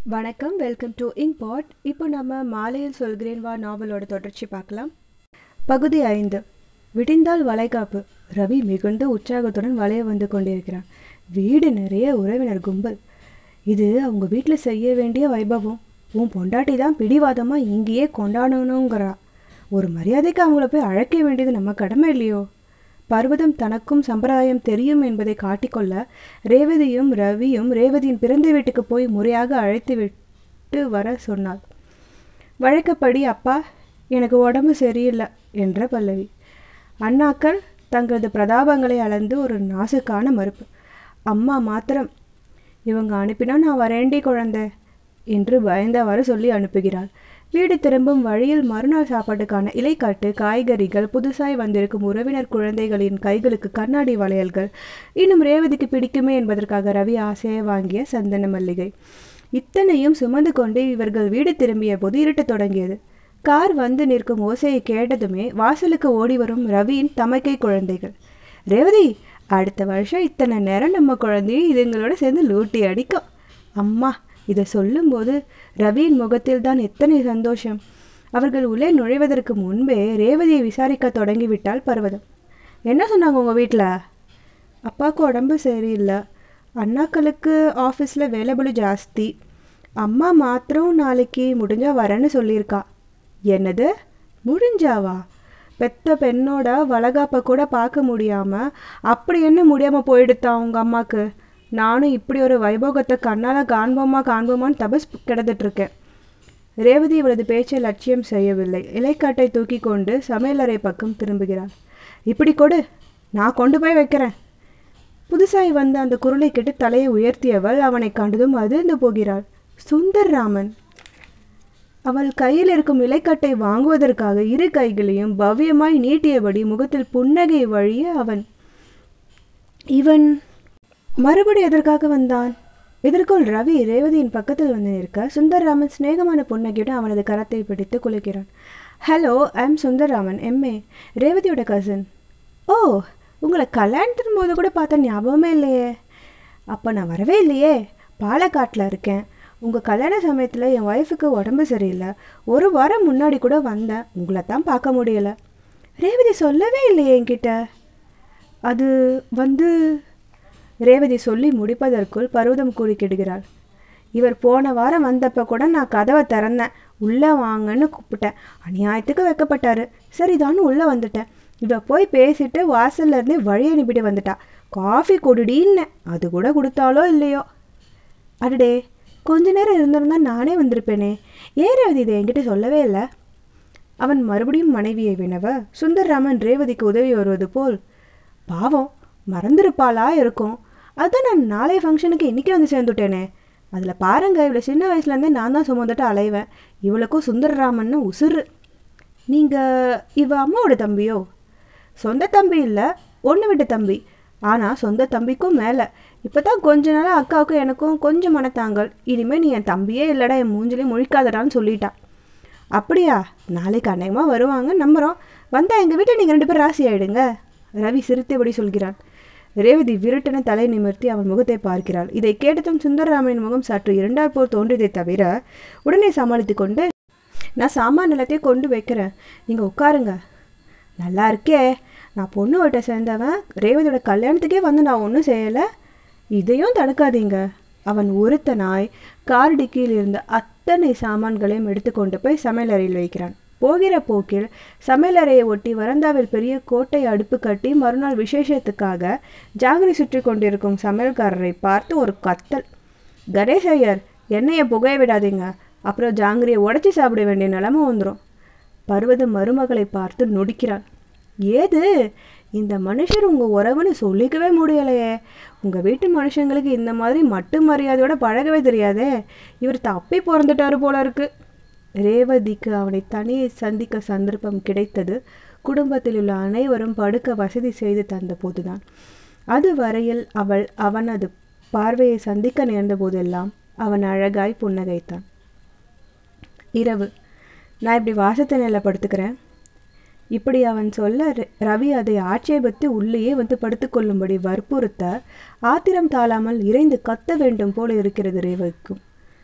வணக்கம் welcome to இங்பாட் இப்போ நம்ம மாலையில் சொல்கிறேன் வா நாவலோட தொடர்ச்சி பார்க்கலாம் பகுதி ஐந்து விடிந்தால் வளைகாப்பு ரவி மிகுந்த உற்சாகத்துடன் வளைய வந்து கொண்டிருக்கிறான் வீடு நிறைய உறவினர் கும்பல் இது அவங்க வீட்டில் செய்ய வேண்டிய வைபவம் உன் பொண்டாட்டி தான் பிடிவாதமாக இங்கேயே கொண்டாடணுங்கிறா ஒரு மரியாதைக்கு அவங்கள போய் அழைக்க வேண்டியது நம்ம கடமை இல்லையோ பர்வதம் தனக்கும் சம்பிரதாயம் தெரியும் என்பதை காட்டிக்கொள்ள ரேவதியும் ரவியும் ரேவதியின் பிறந்த வீட்டுக்கு போய் முறையாக அழைத்து விட்டு வர சொன்னாள் வழக்கப்படி அப்பா எனக்கு உடம்பு சரியில்லை என்ற பல்லவி அண்ணாக்கள் தங்களது பிரதாபங்களை அளந்து ஒரு நாசுக்கான மறுப்பு அம்மா மாத்திரம் இவங்க அனுப்பினா நான் வரேண்டி குழந்தை என்று பயந்தவாறு சொல்லி அனுப்புகிறாள் வீடு திரும்பும் வழியில் மறுநாள் சாப்பாட்டுக்கான இலைக்காட்டு காய்கறிகள் புதுசாய் வந்திருக்கும் உறவினர் குழந்தைகளின் கைகளுக்கு கண்ணாடி வளையல்கள் இன்னும் ரேவதிக்கு பிடிக்குமே என்பதற்காக ரவி ஆசையை வாங்கிய சந்தன மல்லிகை இத்தனையும் சுமந்து கொண்டு இவர்கள் வீடு திரும்பிய போது இருட்டத் தொடங்கியது கார் வந்து நிற்கும் ஓசையை கேட்டதுமே வாசலுக்கு ஓடி வரும் ரவியின் தமக்கை குழந்தைகள் ரேவதி அடுத்த வருஷம் இத்தனை நேரம் நம்ம குழந்தையை இதுங்களோட சேர்ந்து லூட்டி அடிக்கும் அம்மா இதை சொல்லும்போது ரவியின் முகத்தில் தான் எத்தனை சந்தோஷம் அவர்கள் உள்ளே நுழைவதற்கு முன்பே ரேவதியை விசாரிக்க தொடங்கிவிட்டால் பர்வதம் என்ன சொன்னாங்க உங்கள் வீட்டில் அப்பாவுக்கு உடம்பு சரியில்லை அண்ணாக்களுக்கு ஆஃபீஸில் வேலைபளு ஜாஸ்தி அம்மா மாத்திரம் நாளைக்கு முடிஞ்சா வரேன்னு சொல்லியிருக்கா என்னது முடிஞ்சாவா பெத்த பெண்ணோட வளகாப்பை கூட பார்க்க முடியாமல் அப்படி என்ன முடியாமல் போயிடுத்தா உங்கள் அம்மாவுக்கு நானும் இப்படி ஒரு வைபோகத்தை கண்ணால் காண்போமா காண்போமான்னு தபஸ் கிடந்துட்டு இருக்கேன் ரேவதி இவளது பேச்சை லட்சியம் செய்யவில்லை இலைக்காட்டை தூக்கி கொண்டு சமையலறை பக்கம் திரும்புகிறாள் இப்படி கொடு நான் கொண்டு போய் வைக்கிறேன் புதுசாய் வந்த அந்த குரலை கேட்டு தலையை உயர்த்தியவள் அவனை கண்டதும் அதிர்ந்து போகிறாள் சுந்தர்ராமன் அவள் கையில் இருக்கும் இலைக்கட்டை வாங்குவதற்காக இரு கைகளையும் பவ்யமாய் நீட்டியபடி முகத்தில் புன்னகை வழிய அவன் இவன் மறுபடி எதற்காக வந்தான் இதற்குள் ரவி ரேவதியின் பக்கத்தில் வந்து நிற்க சுந்தர்ராமன் சிநேகமான புன்னகையுடன் அவனது கரத்தை பிடித்து குலுக்கிறான் hello I am Sundarraman MA ரேவதியோட கசின் ஓ உங்களை கல்யாணத்தின் போது கூட பார்த்த ஞாபகமே இல்லையே அப்போ நான் வரவே இல்லையே பாலக்காட்டில் இருக்கேன் உங்கள் கல்யாண சமயத்தில் என் ஒய்ஃபுக்கு உடம்பு சரியில்லை ஒரு வாரம் முன்னாடி கூட வந்தேன் உங்களை தான் பார்க்க முடியல ரேவதி சொல்லவே இல்லையே என்கிட்ட அது வந்து ரேவதி சொல்லி முடிப்பதற்குள் பருவதம் குறுக்கிடுகிறாள் இவர் போன வாரம் வந்தப்போ கூட நான் கதவை திறந்தேன் உள்ளே வாங்கன்னு கூப்பிட்டேன் அநியாயத்துக்கு வைக்கப்பட்டாரு சரிதான்னு உள்ளே வந்துட்டேன் இவ போய் பேசிட்டு வாசல்ல இருந்து வழி அனுப்பிட்டு வந்துட்டா காஃபி கொடுடின்னு அது கூட கொடுத்தாலோ இல்லையோ அடடே கொஞ்ச நேரம் இருந்திருந்தா நானே வந்திருப்பேனே ஏன் ரேவதி இதை என்கிட்ட சொல்லவே இல்லை அவன் மறுபடியும் மனைவியை வினவ சுந்தர்ராமன் ரேவதிக்கு உதவி வருவது போல் பாவம் மறந்துருப்பாளா இருக்கும் அதான் நான் நாளைய ஃபங்க்ஷனுக்கு இன்றைக்கி வந்து சேர்ந்துட்டேனே அதில் பாருங்க இவ்வளோ சின்ன வயசுலேருந்தே நான் தான் சுமந்துட்டு அலைவேன் இவளுக்கும் சுந்தரராமன்னு உசுறு நீங்கள் இவ அம்மாவோட தம்பியோ சொந்த தம்பி இல்லை ஒன்று விட்ட தம்பி ஆனால் சொந்த தம்பிக்கும் மேலே இப்போ தான் கொஞ்ச நாளாக அக்காவுக்கும் எனக்கும் கொஞ்சம் மனத்தாங்கல் இனிமேல் நீ என் தம்பியே இல்லைடா என் மூஞ்சிலையும் முழிக்காதடான்னு சொல்லிட்டா அப்படியா நாளைக்கு அநேகமாக வருவாங்க நம்புகிறோம் வந்தால் எங்கள் வீட்டில் நீங்கள் ரெண்டு பேரும் ராசி ஆகிடுங்க ரவி சிரித்தபடி சொல்கிறான் ரேவதி விருட்டென தலை நிமிர்த்தி அவன் முகத்தை பார்க்கிறாள் இதை கேட்டதும் சுந்தரராமனின் முகம் சற்று இரண்டால் போல் தோன்றியதை தவிர உடனே சமாளித்து கொண்டு நான் சாமான் எல்லாத்தையும் கொண்டு வைக்கிறேன் நீங்கள் உட்காருங்க நல்லா இருக்கே நான் பொண்ணு வீட்டை சேர்ந்தவன் ரேவதியோட கல்யாணத்துக்கே வந்து நான் ஒன்றும் செய்யலை இதையும் தடுக்காதீங்க அவன் ஒருத்த நாய் கார் டிக்கியில் இருந்த அத்தனை சாமான்களையும் எடுத்துக்கொண்டு போய் சமையலறையில் வைக்கிறான் போகிற போக்கில் சமையலறையை ஒட்டி வறந்தாவில் பெரிய கோட்டை அடுப்பு கட்டி மறுநாள் விசேஷத்துக்காக ஜாங்கிரி சுற்றி கொண்டிருக்கும் சமையல்காரரை பார்த்து ஒரு கத்தல் கணேஷ் ஐயர் எண்ணெயை புகைய விடாதீங்க அப்புறம் ஜாங்கிரியை உடச்சி சாப்பிட வேண்டிய நிலமை வந்துடும் பர்வத மருமகளை பார்த்து நொடிக்கிறாள் ஏது இந்த மனுஷர் உங்கள் உறவுன்னு சொல்லிக்கவே முடியலையே உங்கள் வீட்டு மனுஷங்களுக்கு இந்த மாதிரி மட்டு மரியாதையோட பழகவே தெரியாதே இவர் தப்பி பிறந்துட்டாரு போல இருக்கு ரேவதிக்கு அவனை தனியே சந்திக்க சந்தர்ப்பம் கிடைத்தது குடும்பத்தில் உள்ள அனைவரும் படுக்க வசதி செய்து தந்த போதுதான் அது வரையில் அவள் அவனது பார்வையை சந்திக்க நேர்ந்த போதெல்லாம் அவன் அழகாய் புன்னகைத்தான் இரவு நான் இப்படி வாசத்தை நில படுத்துக்கிறேன் இப்படி அவன் சொல்ல ர- ரவி அதை ஆட்சேபித்து உள்ளேயே வந்து படுத்துக்கொள்ளும்படி வற்புறுத்த ஆத்திரம் தாழாமல் இறைந்து கத்த வேண்டும் போல இருக்கிறது ரேவதிக்கும்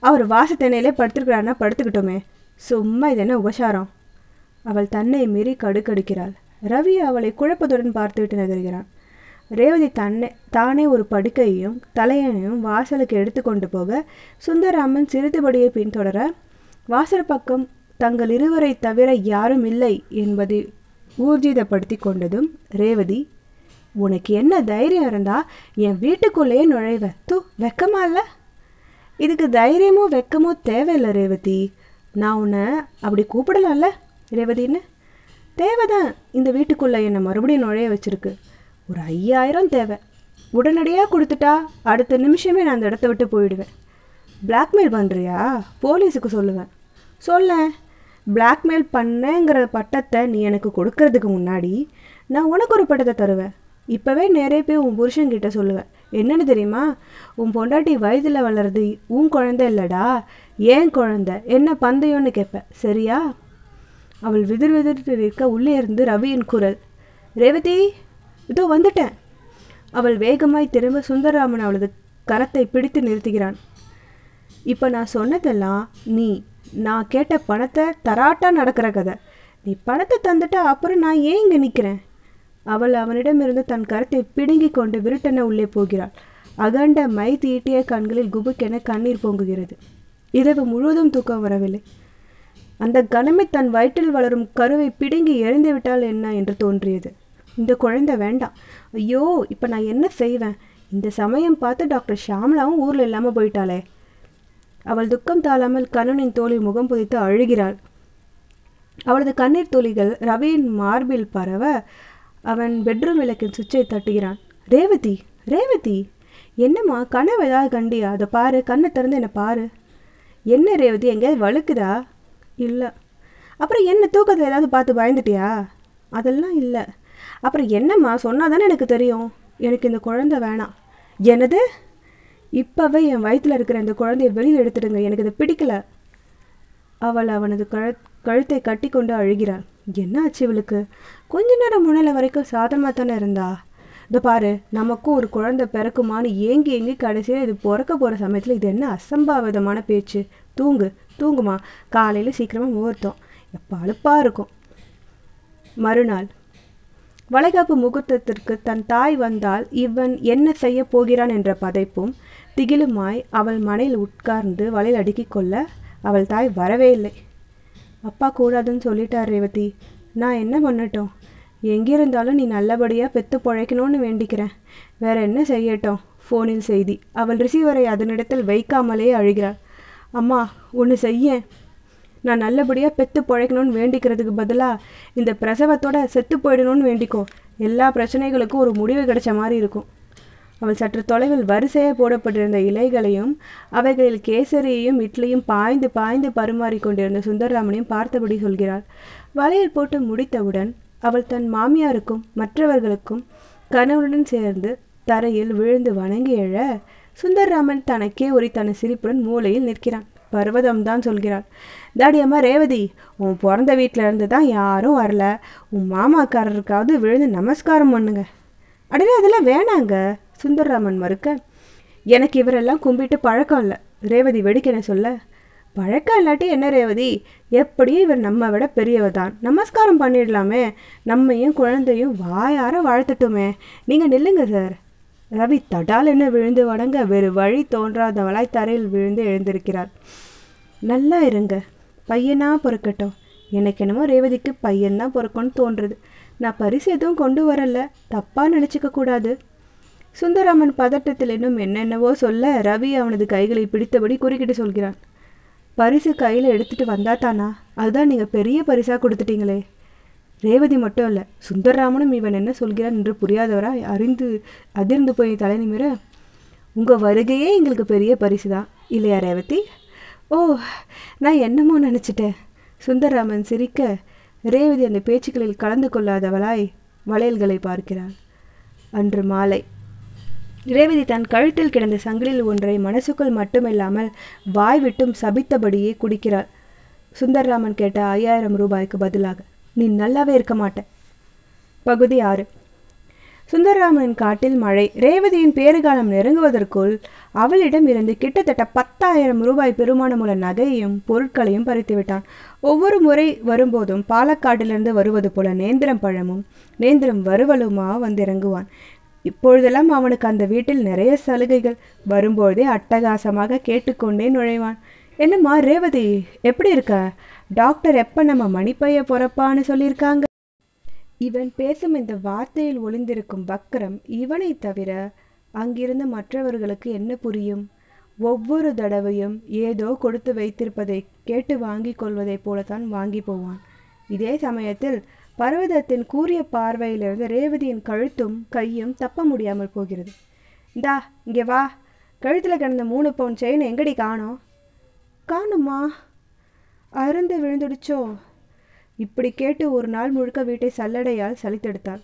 அவர் வாசத்தென்னையிலே படுத்துருக்கிறான்னா படுத்துக்கிட்டோமே சும்மா இது என்ன உபசாரம் அவள் தன்னை மீறி கடுக்கடுக்கிறாள் ரவி அவளை குழப்பத்துடன் பார்த்துவிட்டு நகர்கிறான் ரேவதி தன்னை தானே ஒரு படுக்கையையும் தலையணையும் வாசலுக்கு எடுத்து கொண்டு போக சுந்தராமன் சிரித்தபடியே பின்தொடர வாசல் பக்கம் தங்கள் இருவரை தவிர யாரும் இல்லை என்பதை ஊர்ஜிதப்படுத்தி கொண்டதும் ரேவதி உனக்கு என்ன தைரியம் இருந்தா என் வீட்டுக்குள்ளேயே நுழைவ தூ வெக்கமா இல்லை இதுக்கு தைரியமோ வெக்கமோ தேவையில்லை ரேவதி நான் உன்னை அப்படி கூப்பிடலாம்ல ரேவதின்னு தேவைதான் இந்த வீட்டுக்குள்ளே என்னை மறுபடியும் நுழைய வச்சிருக்கு ஒரு ஐயாயிரம் தேவை உடனடியாக கொடுத்துட்டா அடுத்த நிமிஷமே நான் அந்த இடத்த விட்டு போயிடுவேன் பிளாக்மெயில் பண்ணுறியா போலீஸுக்கு சொல்லுவேன் சொல்லேன் பிளாக்மெயில் பண்ணேங்கிற பட்டத்தை நீ எனக்கு கொடுக்கறதுக்கு முன்னாடி நான் உனக்கு ஒரு பட்டத்தை தருவேன் இப்போவே நிறைய போய் உன் புருஷன்கிட்ட சொல்லுவேன் என்னன்னு தெரியுமா உன் பொண்டாட்டி வயதில் வளருது உன் குழந்தை இல்லைடா ஏன் குழந்தை என்ன பந்தயம்னு கேட்பேன் சரியா அவள் விதிர் விதிர்த்து நிற்க உள்ளே இருந்து ரவியின் குரல் ரேவதி இதோ வந்துட்டேன் அவள் வேகமாய் திரும்ப சுந்தரராமன் அவளது கரத்தை பிடித்து நிறுத்துகிறான் இப்போ நான் சொன்னதெல்லாம் நீ நான் கேட்ட பணத்தை தராட்டா நடக்கிற கதை நீ பணத்தை தந்துட்டா அப்புறம் நான் ஏன் இங்கே நிற்கிறேன் அவள் அவனிடமிருந்து தன் கரத்தை பிடுங்கி கொண்டு விருட்டென உள்ளே போகிறாள் அகண்ட மை தீட்டிய கண்களில் குபுக்கென கண்ணீர் பொங்குகிறது இரவு முழுவதும் தூக்கம் வரவில்லை அந்த கணமே தன் வயிற்றில் வளரும் கருவை பிடுங்கி எறிந்து விட்டால் என்ன என்று தோன்றியது இந்த குழந்தை வேண்டாம் ஐயோ இப்போ நான் என்ன செய்வேன் இந்த சமயம் பார்த்து டாக்டர் ஷாம்லாவும் ஊரில் இல்லாமல் போயிட்டாளே அவள் துக்கம் தாழாமல் கண்ணனின் தோளில் முகம் புதைத்து அழுகிறாள் அவளது கண்ணீர் துளிகள் ரவியின் மார்பில் பரவ அவன் பெட்ரூம் விளக்கின் சுவிட்சை தட்டுகிறான் ரேவதி ரேவதி என்னம்மா கனவு ஏதாவது கண்டியா அதை பாரு கண்ணை திறந்து என்னை பாரு என்ன ரேவதி எங்கேயாவது வழுக்குதா இல்லை அப்புறம் என்ன தூக்கத்தில் ஏதாவது பார்த்து பயந்துட்டியா அதெல்லாம் இல்லை அப்புறம் என்னம்மா சொன்னால் தானே எனக்கு தெரியும் எனக்கு இந்த குழந்தை வேணாம் என்னது இப்போவே என் வயிற்றில் இருக்கிற இந்த குழந்தைய வெளியில் எடுத்துடுங்க எனக்கு இதை பிடிக்கல அவள் அவனது கழ கழுத்தை கட்டி கொண்டு அழுகிறாள் என்ன ஆச்சு இவளுக்கு கொஞ்ச நேரம் முன்னால வரைக்கும் சாதமாக தானே இருந்தா இதோ பாரு நமக்கும் ஒரு குழந்தை பிறக்குமான்னு ஏங்கி ஏங்கி கடைசியில் இது பிறக்க போகிற சமயத்தில் இது என்ன அசம்பாவிதமான பேச்சு தூங்கு தூங்குமா காலையில் சீக்கிரமாக முகூர்த்தம் எப்போ அலுப்பாக இருக்கும் மறுநாள் வளைகாப்பு முகூர்த்தத்திற்கு தன் தாய் வந்தால் இவன் என்ன செய்ய போகிறான் என்ற பதைப்பும் திகிலுமாய் அவள் மனையில் உட்கார்ந்து வலையில் அடுக்கிக் கொள்ள அவள் தாய் வரவே இல்லை அப்பா கூடாதுன்னு சொல்லிட்டார் ரேவதி நான் என்ன பண்ணட்டும் எங்கே இருந்தாலும் நீ நல்லபடியாக பெத்து பொழைக்கணும்னு வேண்டிக்கிறேன் வேற என்ன செய்யட்டும் ஃபோனில் செய்தி அவள் ரிசீவரை அதனிடத்தில் வைக்காமலே அழுகிறாள் அம்மா ஒன்று செய்ய நான் நல்லபடியாக பெத்து பொழைக்கணும்னு வேண்டிக்கிறதுக்கு பதிலாக இந்த பிரசவத்தோட செத்து போயிடணும்னு வேண்டிக்கோ எல்லா பிரச்சனைகளுக்கும் ஒரு முடிவு கிடைச்ச மாதிரி இருக்கும் அவள் சற்று தொலைவில் வரிசையாக போடப்பட்டிருந்த இலைகளையும் அவைகளில் கேசரியையும் இட்லியும் பாய்ந்து பாய்ந்து பரிமாறிக் கொண்டிருந்த சுந்தரராமனையும் பார்த்தபடி சொல்கிறாள் வலையில் போட்டு முடித்தவுடன் அவள் தன் மாமியாருக்கும் மற்றவர்களுக்கும் கணவனுடன் சேர்ந்து தரையில் விழுந்து வணங்கி எழ சுந்தரராமன் தனக்கே ஒரு தன சிரிப்புடன் மூலையில் நிற்கிறான் பர்வதம்தான் சொல்கிறாள் தாடியம்மா ரேவதி உன் பிறந்த வீட்டில் இருந்து தான் யாரும் வரல உன் மாமாக்காரருக்காவது விழுந்து நமஸ்காரம் பண்ணுங்க அடவே அதெல்லாம் வேணாங்க சுந்தரராமன் மறுக்க எனக்கு இவரெல்லாம் கும்பிட்டு பழக்கம் இல்லை ரேவதி வெடிக்கன சொல்ல பழக்கம் இல்லாட்டி என்ன ரேவதி எப்படியும் இவர் நம்ம விட பெரியவர் தான் நமஸ்காரம் பண்ணிடலாமே நம்மையும் குழந்தையும் வாயார வாழ்த்தட்டுமே நீங்கள் நில்லுங்க சார் ரவி தடால் என்ன விழுந்து வணங்க வேறு வழி தோன்றாதவளாய் தரையில் விழுந்து எழுந்திருக்கிறார் நல்லா இருங்க பையனா பொறுக்கட்டும் எனக்கு என்னமோ ரேவதிக்கு பையன்தான் பொறுக்கணும்னு தோன்றுது நான் பரிசு எதுவும் கொண்டு வரல தப்பாக நினச்சிக்க கூடாது சுந்தராமன் பதட்டத்தில் இன்னும் என்னென்னவோ சொல்ல ரவி அவனது கைகளை பிடித்தபடி குறுக்கிட்டு சொல்கிறான் பரிசு கையில் எடுத்துட்டு வந்தா தானா அதுதான் நீங்கள் பெரிய பரிசாக கொடுத்துட்டீங்களே ரேவதி மட்டும் இல்லை சுந்தரராமனும் இவன் என்ன சொல்கிறான் என்று புரியாதவரா அறிந்து அதிர்ந்து போய் தலை நிமிர உங்கள் வருகையே எங்களுக்கு பெரிய பரிசு தான் இல்லையா ரேவதி ஓ நான் என்னமோ நினச்சிட்டேன் சுந்தரராமன் சிரிக்க ரேவதி அந்த பேச்சுக்களில் கலந்து கொள்ளாதவளாய் வளையல்களை பார்க்கிறாள் அன்று மாலை ரேவதி தன் கழுத்தில் கிடந்த சங்கிலில் ஒன்றை மனசுக்குள் மட்டுமில்லாமல் வாய் விட்டும் சபித்தபடியே குடிக்கிறாள் சுந்தர்ராமன் கேட்ட ஐயாயிரம் ரூபாய்க்கு பதிலாக நீ நல்லாவே இருக்க மாட்ட பகுதி ஆறு சுந்தரராமனின் காட்டில் மழை ரேவதியின் பேறுகாலம் நெருங்குவதற்குள் அவளிடம் இருந்து கிட்டத்தட்ட பத்தாயிரம் ரூபாய் பெருமானமுள்ள நகையையும் பொருட்களையும் பறித்து விட்டான் ஒவ்வொரு முறை வரும்போதும் பாலக்காட்டிலிருந்து வருவது போல நேந்திரம் பழமும் நேந்திரம் வறுவலுமா வந்து இறங்குவான் இப்பொழுதெல்லாம் அவனுக்கு அந்த வீட்டில் நிறைய சலுகைகள் வரும்போதே அட்டகாசமாக கேட்டுக்கொண்டே நுழைவான் என்னம்மா ரேவதி எப்படி இருக்க டாக்டர் எப்போ நம்ம மணிப்பைய பொறப்பான்னு சொல்லியிருக்காங்க இவன் பேசும் இந்த வார்த்தையில் ஒளிந்திருக்கும் வக்கரம் இவனை தவிர அங்கிருந்த மற்றவர்களுக்கு என்ன புரியும் ஒவ்வொரு தடவையும் ஏதோ கொடுத்து வைத்திருப்பதை கேட்டு வாங்கி கொள்வதைப் போலத்தான் வாங்கி போவான் இதே சமயத்தில் பர்வதத்தின் கூரிய பார்வையிலிருந்து ரேவதியின் கழுத்தும் கையும் தப்ப முடியாமல் போகிறது இந்தா இங்கே வா கழுத்தில் கிடந்த மூணு பவுன் செயின் எங்கடி காணோம் காணுமா அருந்து விழுந்துடுச்சோ இப்படி கேட்டு ஒரு நாள் முழுக்க வீட்டை சல்லடையால் சலித்தெடுத்தாள்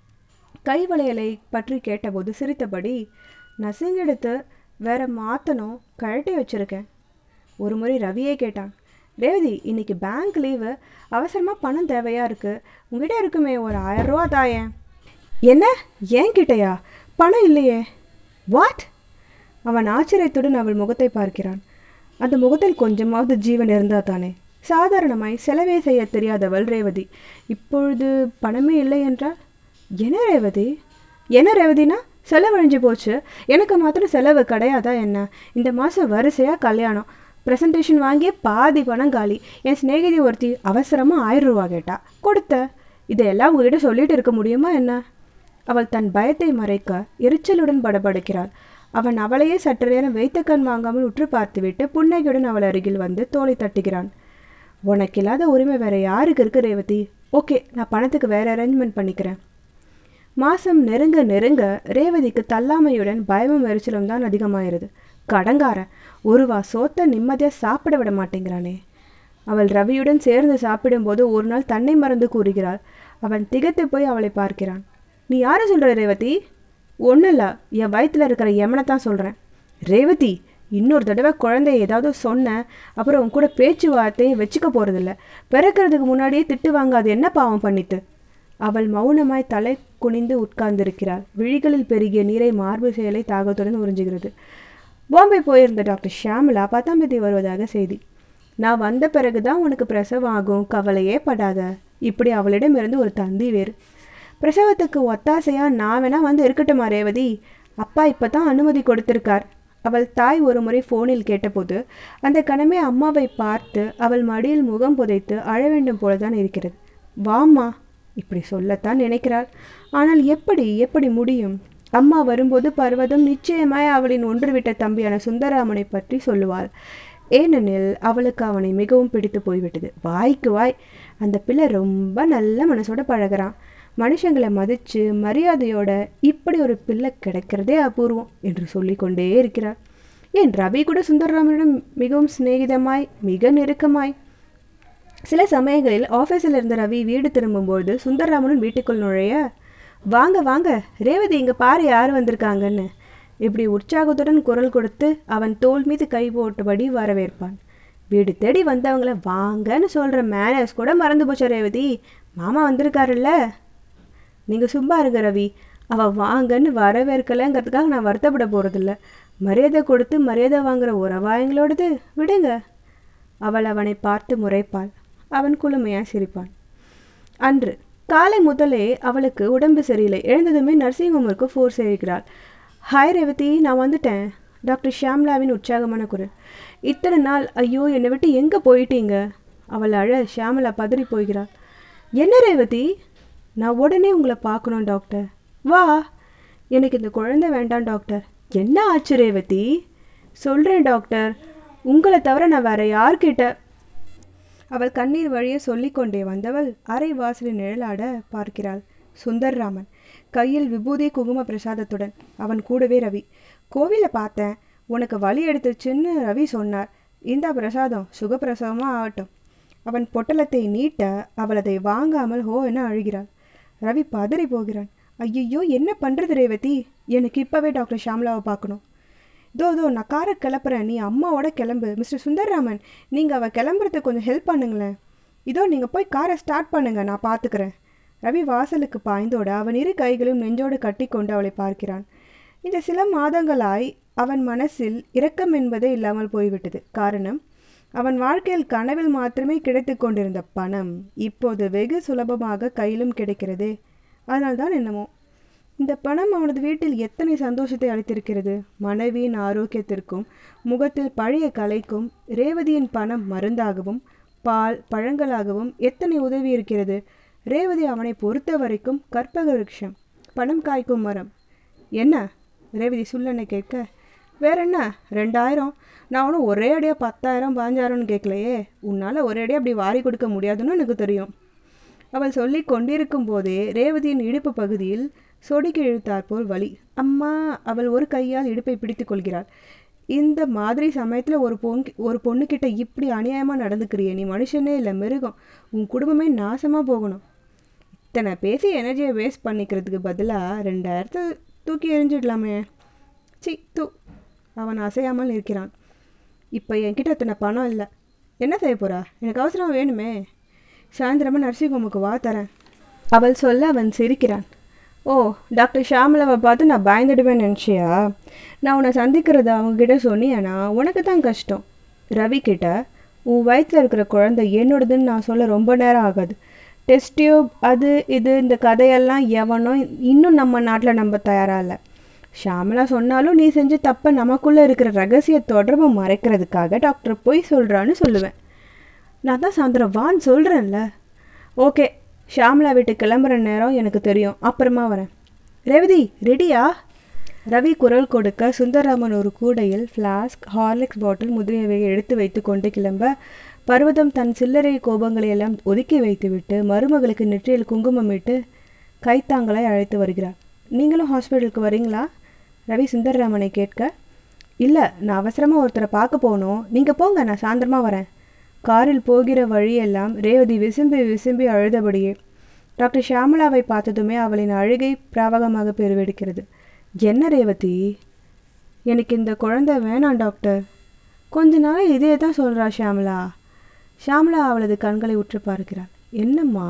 கைவளையலை பற்றி கேட்டபோது சிரித்தபடி நசுங்கெடுத்து வேற மாற்றணும் கழட்டி வச்சிருக்கேன் ஒரு முறை ரவியே கேட்டான் ரேவதி இன்னைக்கு பேங்க் லீவு அவசரமாக பணம் தேவையா இருக்கு உங்ககிட்ட இருக்குமே ஒரு ஆயிரம் ரூபா தாயேன் என்ன ஏன் கிட்டயா பணம் இல்லையே வாட் அவன் ஆச்சரியத்துடன் அவள் முகத்தை பார்க்கிறான் அந்த முகத்தில் கொஞ்சமாவது ஜீவன் இருந்தா தானே சாதாரணமாய் செலவே செய்ய தெரியாதவள் ரேவதி இப்பொழுது பணமே இல்லை என்றால் என்ன ரேவதி என்ன ரேவதினா செலவழிஞ்சு போச்சு எனக்கு மாத்திரம் செலவு கிடையாதா என்ன இந்த மாதம் வரிசையாக கல்யாணம் ப்ரெசன்டேஷன் வாங்கிய பாதி பணம் காலி என் சிநேகிதி ஒருத்தி அவசரமாக ஆயிரம் ரூபா கேட்டா கொடுத்த இதையெல்லாம் உங்ககிட்ட சொல்லிட்டு இருக்க முடியுமா என்ன அவள் தன் பயத்தை மறைக்க எரிச்சலுடன் படபடுக்கிறாள் அவன் அவளையே சற்று நேரம் வைத்த கண் வாங்காமல் உற்று பார்த்துவிட்டு புன்னகையுடன் அவள் அருகில் வந்து தோலை தட்டுகிறான் உனக்கு இல்லாத உரிமை வேற யாருக்கு இருக்கு ரேவதி ஓகே நான் பணத்துக்கு வேற அரேஞ்ச்மெண்ட் பண்ணிக்கிறேன் மாசம் நெருங்க நெருங்க ரேவதிக்கு தள்ளாமையுடன் பயமும் எரிச்சலும் தான் அதிகமாயிருது கடங்காரன் ஒருவா சோத்தை நிம்மதியாக சாப்பிட விட மாட்டேங்கிறானே அவள் ரவியுடன் சேர்ந்து சாப்பிடும்போது ஒரு நாள் தன்னை மறந்து கூறுகிறாள் அவன் திகைத்து போய் அவளை பார்க்கிறான் நீ யாரை சொல்கிற ரேவதி ஒன்றும் இல்லை என் வயிற்றில் இருக்கிற யமனை தான் சொல்கிறேன் ரேவதி இன்னொரு தடவை குழந்தைய ஏதாவது சொன்னேன் அப்புறம் உன் கூட பேச்சுவார்த்தையை வச்சுக்க போகிறதில்ல பிறக்கிறதுக்கு முன்னாடியே திட்டு வாங்காது என்ன பாவம் பண்ணித்து அவள் மௌனமாய் தலை குனிந்து உட்கார்ந்திருக்கிறாள் விழிகளில் பெருகிய நீரை மார்பு செயலை தாகத்துடன் உறிஞ்சுகிறது பாம்பே போயிருந்த டாக்டர் ஷியாமலா பத்தாம் தேதி வருவதாக செய்தி நான் வந்த பிறகு தான் உனக்கு பிரசவம் ஆகும் கவலையே படாத இப்படி அவளிடமிருந்து ஒரு தந்தி வேறு பிரசவத்துக்கு ஒத்தாசையா நான் வேணா வந்து இருக்கட்டுமா ரேவதி அப்பா இப்போ தான் அனுமதி கொடுத்திருக்கார் அவள் தாய் ஒரு முறை ஃபோனில் கேட்டபோது அந்த கணமே அம்மாவை பார்த்து அவள் மடியில் முகம் புதைத்து அழ வேண்டும் போலதான் இருக்கிறது வாம்மா இப்படி சொல்லத்தான் நினைக்கிறாள் ஆனால் எப்படி எப்படி முடியும் அம்மா வரும்போது பர்வதம் நிச்சயமாய் அவளின் ஒன்றுவிட்ட தம்பியான சுந்தராமனை பற்றி சொல்லுவாள் ஏனெனில் அவளுக்கு அவனை மிகவும் பிடித்து போய்விட்டது வாய்க்கு வாய் அந்த பிள்ளை ரொம்ப நல்ல மனசோட பழகுறான் மனுஷங்களை மதித்து மரியாதையோட இப்படி ஒரு பிள்ளை கிடைக்கிறதே அபூர்வம் என்று சொல்லிக்கொண்டே இருக்கிறார் ஏன் ரவி கூட சுந்தரராமனிடம் மிகவும் சிநேகிதமாய் மிக நெருக்கமாய் சில சமயங்களில் ஆஃபீஸில் இருந்த ரவி வீடு திரும்பும்போது சுந்தரராமனும் வீட்டுக்குள் நுழைய வாங்க வாங்க ரேவதி இங்கே பாரு யார் வந்திருக்காங்கன்னு இப்படி உற்சாகத்துடன் குரல் கொடுத்து அவன் தோள் மீது கை போட்டபடி வரவேற்பான் வீடு தேடி வந்தவங்கள வாங்கன்னு சொல்கிற மேனர்ஸ் கூட மறந்து போச்சா ரேவதி மாமா வந்திருக்காருல்ல நீங்கள் சும்மா இருங்க ரவி அவள் வாங்கன்னு வரவேற்கலைங்கிறதுக்காக நான் வருத்தப்பட போகிறதில்ல மரியாதை கொடுத்து மரியாதை வாங்குற உறவா எங்களோடது விடுங்க அவள் அவனை பார்த்து முறைப்பாள் அவன் குளுமையாக சிரிப்பான் அன்று காலை முதலே அவளுக்கு உடம்பு சரியில்லை எழுந்ததுமே நர்சிங் ஹோமிற்கு ஃபோர் செய்கிறாள் ஹாய் ரேவதி நான் வந்துட்டேன் டாக்டர் ஷியாம்லாவின் உற்சாகமான குரல் இத்தனை நாள் ஐயோ என்னை விட்டு எங்கே போயிட்டீங்க அவள் அழ ஷியாமலா பதறி போகிறாள் என்ன ரேவதி நான் உடனே உங்களை பார்க்கணும் டாக்டர் வா எனக்கு இந்த குழந்தை வேண்டாம் டாக்டர் என்ன ஆச்சு ரேவதி சொல்கிறேன் டாக்டர் உங்களை தவிர நான் வேற யார்கிட்ட அவள் கண்ணீர் வழிய சொல்லிக்கொண்டே வந்தவள் அரை வாசலில் நிழலாட பார்க்கிறாள் சுந்தர்ராமன் கையில் விபூதி குங்கும பிரசாதத்துடன் அவன் கூடவே ரவி கோவிலை பார்த்தேன் உனக்கு வலி எடுத்துச்சுன்னு ரவி சொன்னார் இந்த பிரசாதம் சுகப்பிரசவமாக ஆகட்டும் அவன் பொட்டலத்தை நீட்ட அவள் அதை வாங்காமல் ஹோ என அழுகிறாள் ரவி பதறி போகிறான் ஐயையோ என்ன பண்ணுறது ரேவதி எனக்கு இப்போவே டாக்டர் ஷாம்லாவை பார்க்கணும் இதோ இதோ நான் காரை கிளப்புறேன் நீ அம்மாவோட கிளம்பு மிஸ்டர் சுந்தர்ராமன் நீங்கள் அவள் கிளம்புறதுக்கு கொஞ்சம் ஹெல்ப் பண்ணுங்களேன் இதோ நீங்கள் போய் காரை ஸ்டார்ட் பண்ணுங்க நான் பார்த்துக்கிறேன் ரவி வாசலுக்கு பாய்ந்தோட அவன் இரு கைகளும் நெஞ்சோடு கட்டிக்கொண்டு அவளை பார்க்கிறான் இந்த சில மாதங்களாய் அவன் மனசில் இரக்கம் என்பதே இல்லாமல் போய்விட்டது காரணம் அவன் வாழ்க்கையில் கனவில் மாத்திரமே கிடைத்து கொண்டிருந்த பணம் இப்போது வெகு சுலபமாக கையிலும் கிடைக்கிறதே அதனால்தான் என்னமோ இந்த பணம் அவனது வீட்டில் எத்தனை சந்தோஷத்தை அளித்திருக்கிறது மனைவியின் ஆரோக்கியத்திற்கும் முகத்தில் பழைய கலைக்கும் ரேவதியின் பணம் மருந்தாகவும் பால் பழங்களாகவும் எத்தனை உதவி இருக்கிறது ரேவதி அவனை பொறுத்த வரைக்கும் கற்பக விருட்சம் பணம் காய்க்கும் மரம் என்ன ரேவதி சுல்லனை கேட்க வேற என்ன ரெண்டாயிரம் நான் ஒன்றும் ஒரே அடியாக பத்தாயிரம் பாஞ்சாயிரம்னு கேட்கலையே உன்னால் ஒரே அடியாக அப்படி வாரி கொடுக்க முடியாதுன்னு எனக்கு தெரியும் அவள் சொல்லி கொண்டிருக்கும் போதே ரேவதியின் இடுப்பு பகுதியில் சொடுக்கி இழுத்தாற்போல் வலி அம்மா அவள் ஒரு கையால் இடுப்பை பிடித்து கொள்கிறாள் இந்த மாதிரி சமயத்தில் ஒரு பொன் ஒரு பொண்ணுக்கிட்ட இப்படி அநியாயமாக நடந்துக்கிறியே நீ மனுஷனே இல்லை மிருகம் உன் குடும்பமே நாசமாக போகணும் இத்தனை பேசி எனர்ஜியை வேஸ்ட் பண்ணிக்கிறதுக்கு பதிலாக ரெண்டாயிரத்தை தூக்கி எறிஞ்சிடலாமே சி தூ அவன் அசையாமல் இருக்கிறான் இப்போ என்கிட்ட அத்தனை பணம் இல்லை என்ன செய்ய போறா எனக்கு அவசரம் வேணுமே சாயந்தரமாக நர்சிங் ஹோமுக்கு வா தரேன் அவள் சொல்ல அவன் சிரிக்கிறான் ஓ டாக்டர் ஷாமலாவை பார்த்து நான் பயந்துடுவேன் நினச்சியா நான் உன்னை சந்திக்கிறத அவங்கக்கிட்ட சொன்னியானா உனக்கு தான் கஷ்டம் ரவி கிட்ட உன் வயிற்றில் இருக்கிற குழந்தை என்னோடதுன்னு நான் சொல்ல ரொம்ப நேரம் ஆகாது டெஸ்ட் டியூப் அது இது இந்த கதையெல்லாம் எவனும் இன்னும் நம்ம நாட்டில் நம்ப தயாராக இல்லை ஷாமலா சொன்னாலும் நீ செஞ்ச தப்பை நமக்குள்ளே இருக்கிற ரகசிய தொடர்பை மறைக்கிறதுக்காக டாக்டர் பொய் சொல்கிறான்னு சொல்லுவேன் நான் தான் சாயந்தரம் வான்னு சொல்கிறேன்ல ஓகே ஷாம்லா வீட்டு கிளம்புற நேரம் எனக்கு தெரியும் அப்புறமா வரேன் ரேவதி ரெடியா ரவி குரல் கொடுக்க சுந்தரராமன் ஒரு கூடையில் ஃப்ளாஸ்க் ஹார்லிக்ஸ் பாட்டில் முதலியவை எடுத்து வைத்து கொண்டு கிளம்ப பர்வதம் தன் சில்லறை கோபங்களை எல்லாம் ஒதுக்கி வைத்துவிட்டு மருமகளுக்கு நெற்றியில் குங்குமமிட்டு கைத்தாங்களை அழைத்து வருகிறார் நீங்களும் ஹாஸ்பிட்டலுக்கு வரீங்களா ரவி சுந்தரராமனை கேட்க இல்லை நான் அவசரமாக ஒருத்தரை பார்க்க போகணும் நீங்கள் போங்க நான் சாயந்தரமாக வரேன் காரில் போகிற வழியெல்லாம் ரேவதி விசும்பி விசும்பி அழுதபடியே டாக்டர் ஷியாமலாவை பார்த்ததுமே அவளின் அழுகை பிராவகமாக பெருவெடுக்கிறது என்ன ரேவதி எனக்கு இந்த குழந்தை வேணாம் டாக்டர் கொஞ்ச நாள் இதே தான் சொல்கிறா ஷியாமலா ஷியாமலா அவளது கண்களை உற்று பார்க்கிறாள் என்னம்மா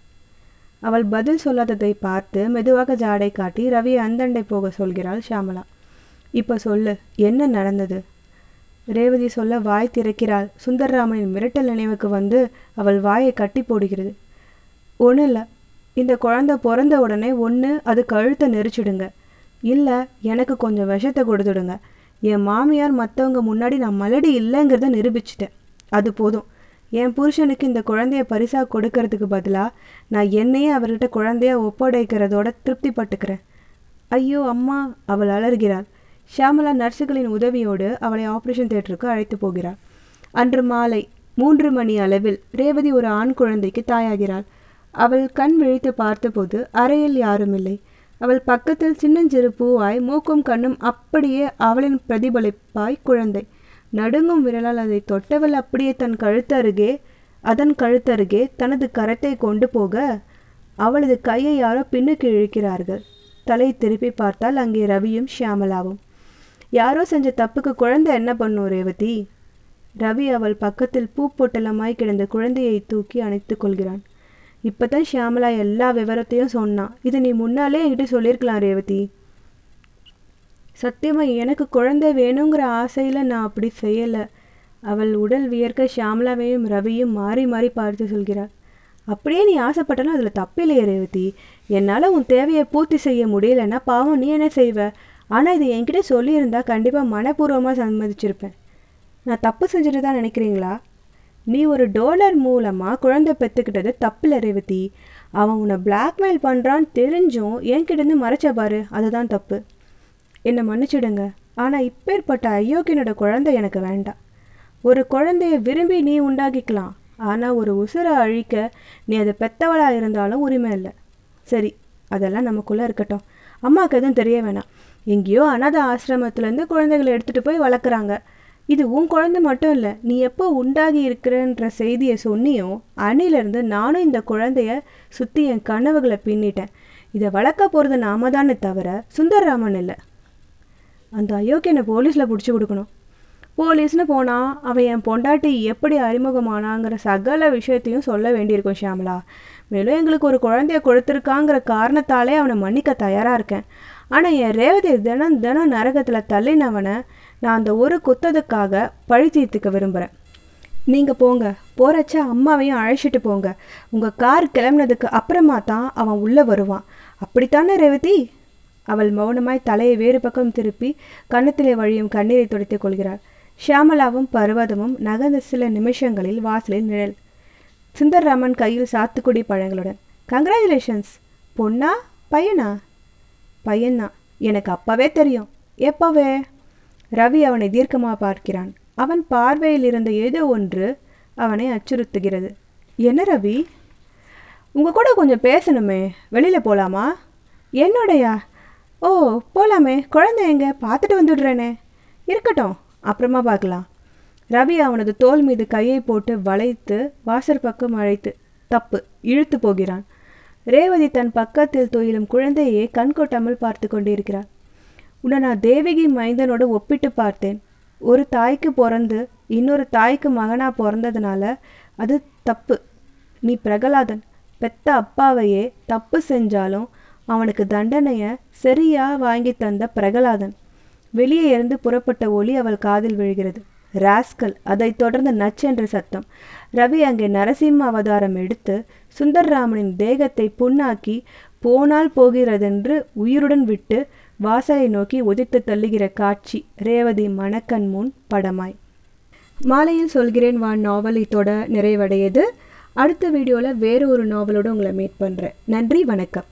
அவள் பதில் சொல்லாததை பார்த்து மெதுவாக ஜாடை காட்டி ரவி அந்தண்டை போக சொல்கிறாள் ஷியாமலா இப்போ சொல்லு என்ன நடந்தது ரேவதி சொல்ல வாய் திறக்கிறாள் சுந்தர்ராமனின் மிரட்டல் நினைவுக்கு வந்து அவள் வாயை கட்டி போடுகிறது ஒன்றும் இல்லை இந்த குழந்தை பிறந்த உடனே ஒன்று அது கழுத்தை நெரிச்சிடுங்க இல்லை எனக்கு கொஞ்சம் விஷத்தை கொடுத்துடுங்க என் மாமியார் மற்றவங்க முன்னாடி நான் மலடி இல்லைங்கிறத நிரூபிச்சிட்டேன் அது போதும் என் புருஷனுக்கு இந்த குழந்தைய பரிசாக கொடுக்கறதுக்கு பதிலாக நான் என்னையே அவர்கிட்ட குழந்தைய ஒப்படைக்கிறதோட திருப்தி பட்டுக்கிறேன் ஐயோ அம்மா அவள் அலறுகிறாள் ஷியாமலா நர்ஸுகளின் உதவியோடு அவளை ஆபரேஷன் தியேட்டருக்கு அழைத்து போகிறாள் அன்று மாலை மூன்று மணி அளவில் ரேவதி ஒரு ஆண் குழந்தைக்கு தாயாகிறாள் அவள் கண் விழித்து பார்த்தபோது அறையில் யாரும் இல்லை அவள் பக்கத்தில் சின்னஞ்சிறு பூவாய் மூக்கும் கண்ணும் அப்படியே அவளின் பிரதிபலிப்பாய் குழந்தை நடுங்கும் விரலால் அதை தொட்டவள் அப்படியே தன் கழுத்தருகே அதன் கழுத்தருகே தனது கரத்தை கொண்டு போக அவளது கையை யாரோ பின்னுக்கு இழுக்கிறார்கள் தலை திருப்பி பார்த்தால் அங்கே ரவியும் ஷியாமலாவும் யாரோ செஞ்ச தப்புக்கு குழந்தை என்ன பண்ணும் ரேவதி ரவி அவள் பக்கத்தில் பூ பொட்டலமாய் கிடந்த குழந்தையை தூக்கி அணைத்துக் கொள்கிறான் இப்பதான் ஷியாமலா எல்லா விவரத்தையும் சொன்னான் இது நீ முன்னாலே என்கிட்ட சொல்லியிருக்கலாம் ரேவதி சத்தியமா எனக்கு குழந்தை வேணுங்கிற ஆசையில் நான் அப்படி செய்யலை அவள் உடல் வியர்க்க ஷியாமலாவையும் ரவியும் மாறி மாறி பார்த்து சொல்கிறாள் அப்படியே நீ ஆசைப்பட்டாலும் அதில் தப்பில்லையே ரேவதி என்னால் உன் தேவையை பூர்த்தி செய்ய முடியலன்னா பாவம் நீ என்ன செய்வ ஆனால் இது என்கிட்ட சொல்லியிருந்தா கண்டிப்பாக மனப்பூர்வமாக சம்மதிச்சிருப்பேன் நான் தப்பு செஞ்சுட்டு தான் நினைக்கிறீங்களா நீ ஒரு டோலர் மூலமாக குழந்தை பெற்றுக்கிட்டது தப்பில்லை ரேவதி அவன் உன்னை பிளாக்மெயில் பண்ணுறான்னு தெரிஞ்சும் என்கிட்டேருந்து மறைச்ச பாரு அதுதான் தப்பு என்னை மன்னிச்சிடுங்க ஆனால் இப்பேற்பட்ட அயோக்கியனோட குழந்தை எனக்கு வேண்டாம் ஒரு குழந்தைய விரும்பி நீ உண்டாக்கிக்கலாம் ஆனால் ஒரு உசுரை அழிக்க நீ அதை பெத்தவளாக இருந்தாலும் உரிமை இல்லை சரி அதெல்லாம் நமக்குள்ளே இருக்கட்டும் அம்மாவுக்கு எதுவும் தெரிய வேணாம் எங்கேயோ அனாத ஆசிரமத்துலேருந்து குழந்தைகளை எடுத்துகிட்டு போய் வளர்க்குறாங்க இது உன் குழந்தை மட்டும் இல்லை நீ எப்போ உண்டாகி இருக்கிறன்ற செய்தியை சொன்னியோ அன்னிலேருந்து நானும் இந்த குழந்தைய சுற்றி என் கனவுகளை பின்னிட்டேன் இதை வளர்க்க போகிறது நாம தானே தவிர சுந்தர்ராமன் இல்லை அந்த அயோக்கியனை போலீஸில் பிடிச்சி கொடுக்கணும் போலீஸ்னு போனால் அவன் என் பொண்டாட்டி எப்படி அறிமுகமானாங்கிற சகல விஷயத்தையும் சொல்ல வேண்டியிருக்கும் ஷியாமலா மேலும் எங்களுக்கு ஒரு குழந்தைய கொடுத்துருக்காங்கிற காரணத்தாலே அவனை மன்னிக்க தயாராக இருக்கேன் ஆனால் என் ரேவதி தினம் தினம் நரகத்தில் தள்ளினவனை நான் அந்த ஒரு குத்ததுக்காக பழி தீர்த்துக்க விரும்புகிறேன் நீங்கள் போங்க போகிறச்ச அம்மாவையும் அழைச்சிட்டு போங்க உங்கள் கார் கிளம்புனதுக்கு அப்புறமா தான் அவன் உள்ளே வருவான் அப்படித்தானே ரேவதி அவள் மௌனமாய் தலையை வேறு பக்கம் திருப்பி கன்னத்திலே வழியும் கண்ணீரை துடைத்துக் கொள்கிறாள் ஷியாமலாவும் பர்வதமும் நகர்ந்த சில நிமிஷங்களில் வாசலில் நிழல் சுந்தர்ராமன் கையில் சாத்துக்குடி பழங்களுடன் கங்க்ராச்சுலேஷன்ஸ் பொண்ணா பையனா பையன்தான் எனக்கு அப்பவே தெரியும் எப்பவே ரவி அவனை தீர்க்கமாக பார்க்கிறான் அவன் பார்வையில் இருந்த ஏதோ ஒன்று அவனை அச்சுறுத்துகிறது என்ன ரவி உங்கள் கூட கொஞ்சம் பேசணுமே வெளியில் போகலாமா என்னோடையா ஓ போகலாமே குழந்தை எங்க பார்த்துட்டு வந்துடுறேனே இருக்கட்டும் அப்புறமா பார்க்கலாம் ரவி அவனது தோள் மீது கையை போட்டு வளைத்து வாசற் பக்கம் அழைத்து தப்பு இழுத்து போகிறான் ரேவதி தன் பக்கத்தில் துயிலும் குழந்தையை கண்கொட்டாமல் பார்த்து கொண்டிருக்கிறார் உன்னை நான் தேவகி மைந்தனோடு ஒப்பிட்டு பார்த்தேன் ஒரு தாய்க்கு பிறந்து இன்னொரு தாய்க்கு மகனா பிறந்ததுனால அது தப்பு நீ பிரகலாதன் பெத்த அப்பாவையே தப்பு செஞ்சாலும் அவனுக்கு தண்டனையை சரியா வாங்கி தந்த பிரகலாதன் வெளியே இருந்து புறப்பட்ட ஒலி அவள் காதில் விழுகிறது ராஸ்கல் அதைத் தொடர்ந்து நச்சென்ற சத்தம் ரவி அங்கே நரசிம்ம அவதாரம் எடுத்து சுந்தர்ராமனின் தேகத்தை புண்ணாக்கி போனால் போகிறதென்று உயிருடன் விட்டு வாசலை நோக்கி உதித்து தள்ளுகிற காட்சி ரேவதி மணக்கண் முன் படமாய் மாலையில் சொல்கிறேன் வா நாவல் இதோட நிறைவடையுது அடுத்த வீடியோவில் வேறு ஒரு நாவலோடு உங்களை மீட் பண்ணுறேன் நன்றி வணக்கம்